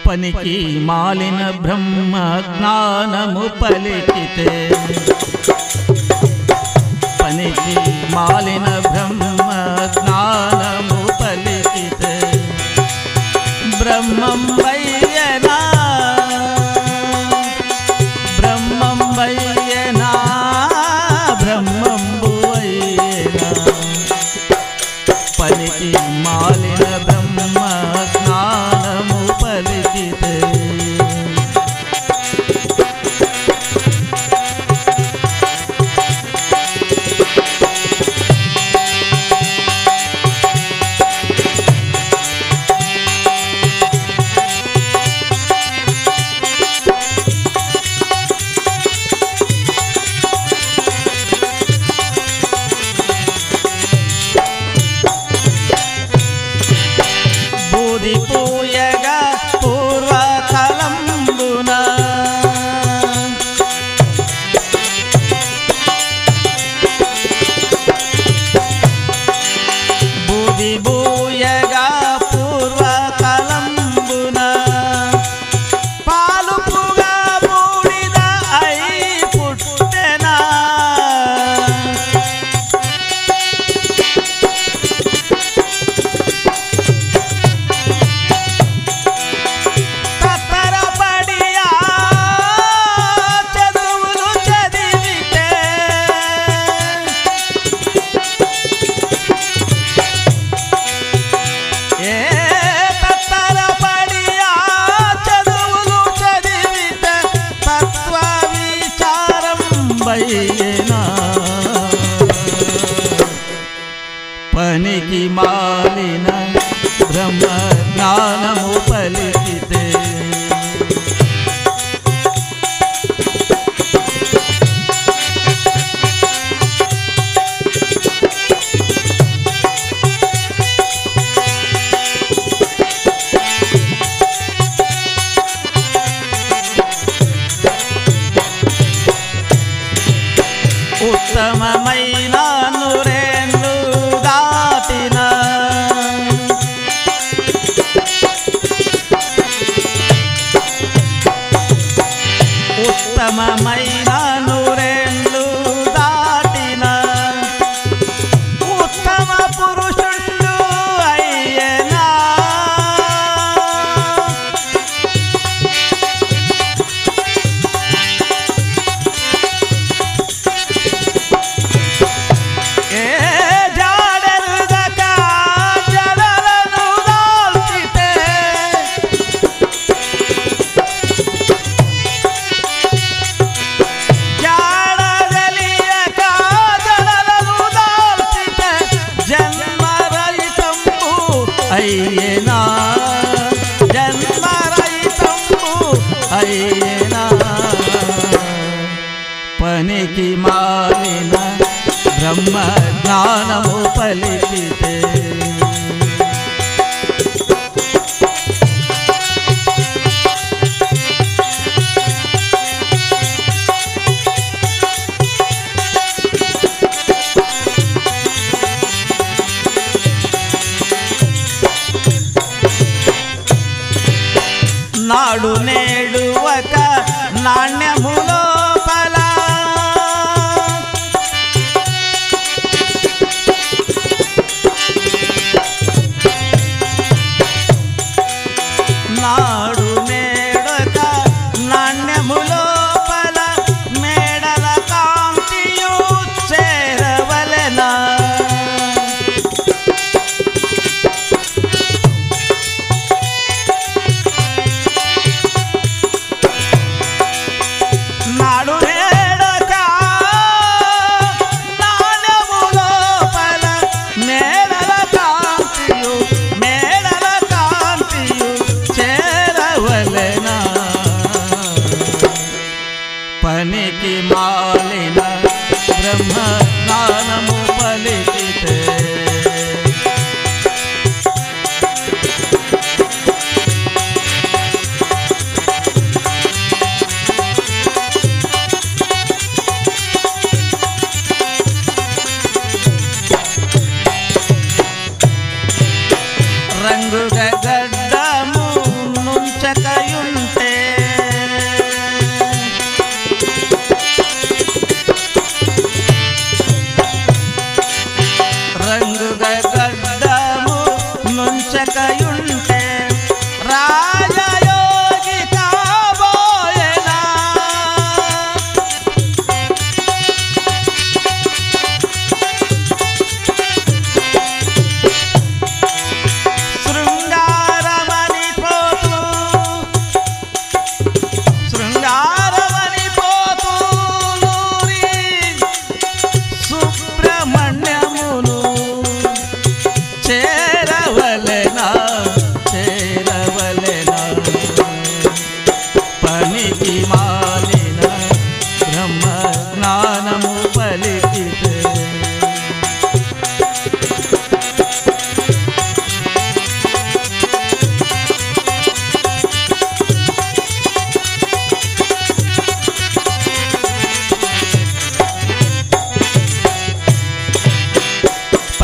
పనికి మాలిన బ్రహ్మ జ్ఞానము పలికితే పనికి మాలిన బ్రహ్మ జ్ఞానము పలికితే బ్రహ్మం వయ్యనా బ్రహ్మం వయ్యనా బ్రహ్మం వయ్యనా పనికి మాలిన బ్రహ్మ జ్ఞానము పలికితే బూది పూయగా పూర్వకాలంబున బూది బూయగా పూర్వకాలంబున పాలుపుగా బూడిద అయి పుట్టెనా తత్తరపడియా చదువులు చదివితే ఏ తత్తరపడియా చదువులు చదివితే తత్వ విచారం బయ్యేనా పనికి మాలిన బ్రహ్మ జ్ఞానము పలికితే ఉత్తమమైన నూరేళ్ళు దాటిన ఉత్తమమైన నూరేళ్ళు దాటిన ఉత్తమ పురుషుళ్ళు అయ్యనా ఏ జాడెరుగక జడలను దాల్చితే జాడదలియక జడలను దాల్చితే జన్మరహితంబు అయ్యేనా జన్మరహితంబు అయ్యేనా పనికి మాలిన బ్రహ్మ జ్ఞానము పలికితే నాడు నేడు ఒక నాణ్యము లోపల నాడు నేడొక నాణ్యము లోపల మేడల కాంతియు చేరవలెనా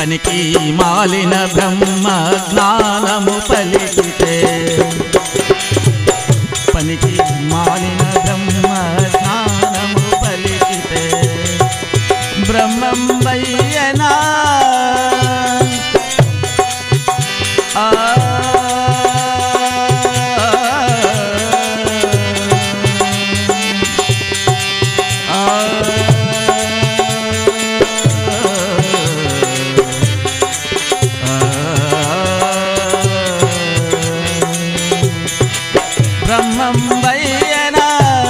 పనికి మాలిన బ్రహ్మ జ్ఞానము పలికితే పనికి మాలిన బ్రహ్మ జ్ఞానము పలికితే బ్రహ్మం వయ్యనా ఆ బ్రహ్మం వయ్యనా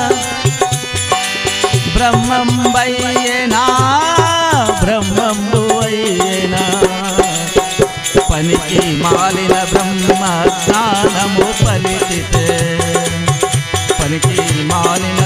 బ్రహ్మం వయ్యనా బ్రహ్మం వయ్యనా పనికి మాలిన బ్రహ్మ జ్ఞానము పలికితే పనికి మాలిన